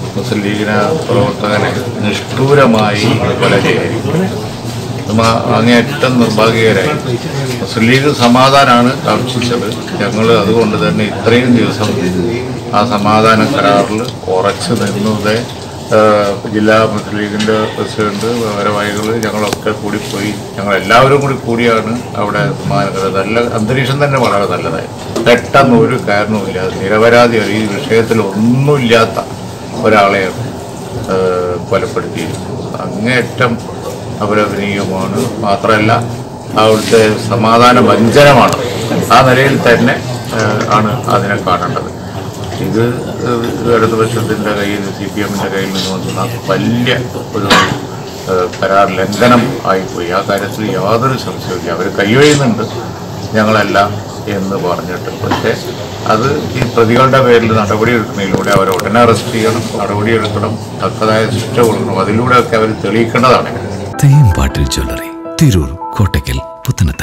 മുസ്ലിം ലീഗിനെ പ്രവർത്തകനെ നിഷ്ഠൂരമായി കൊല ചെയ്യായിരിക്കും അങ്ങേയറ്റം നിർഭാഗ്യകരായി മുസ്ലിം ലീഗ് സമാധാനമാണ് കാക്ഷിച്ചത് ഞങ്ങൾ അതുകൊണ്ട് തന്നെ ഇത്രയും ദിവസം ആ സമാധാന കരാറിൽ ഉറച്ചു നിന്നത് ഏഹ്, ജില്ലാ മുസ്ലിം ലീഗിൻ്റെ പ്രസിഡന്റ് ഭാരവാഹികൾ ഞങ്ങളൊക്കെ കൂടി പോയി ഞങ്ങൾ എല്ലാവരും കൂടി കൂടിയാണ് അവിടെ സമാധാന കരാർ നല്ല അന്തരീക്ഷം തന്നെ വളരെ നല്ലതായി പെട്ടെന്ന് ഒരു കാരണവുമില്ല നിരപരാധികൾ ഈ വിഷയത്തിൽ ഒന്നുമില്ലാത്ത ഒരാളെയാണ് ഏഹ്, കൊലപ്പെടുത്തിയിരിക്കുന്നത് അങ്ങേയറ്റം അപലപനീയമാണ് മാത്രമല്ല അവിടുത്തെ സമാധാന വഞ്ചനമാണ് ആ നിലയിൽ തന്നെ ഏഹ്, ആണ് അതിനെ കാണേണ്ടത് ഇത് ഏഹ്, ഇടതുപക്ഷത്തിൻ്റെ കയ്യിൽ സി പി എമ്മിൻ്റെ കയ്യിൽ നിന്ന് വന്ന വലിയ ഒരു ഏഹ്, കരാർ ലംഘനം ആയിപ്പോയി ആ കാര്യത്തിൽ യാതൊരു സംശയമില്ല അവർ കൈവഴുന്നുണ്ട് ഞങ്ങളെല്ലാം എന്ന് പറഞ്ഞിട്ട് പക്ഷേ അത് ഈ പ്രതികളുടെ പേരിൽ നടപടിയെടുക്കുന്നതിലൂടെ അവരെ ഉടനെ അറസ്റ്റ് ചെയ്യണം നടപടിയെടുക്കണം തക്കതായ ശിക്ഷ കൊടുക്കണം അതിലൂടെയൊക്കെ അവർ തെളിയിക്കേണ്ടതാണ് തെയ്യം പാട്ടിൽ ജ്വല്ലറി തിരൂർ കോട്ടയ്ക്കൽ പുത്തനത്ത്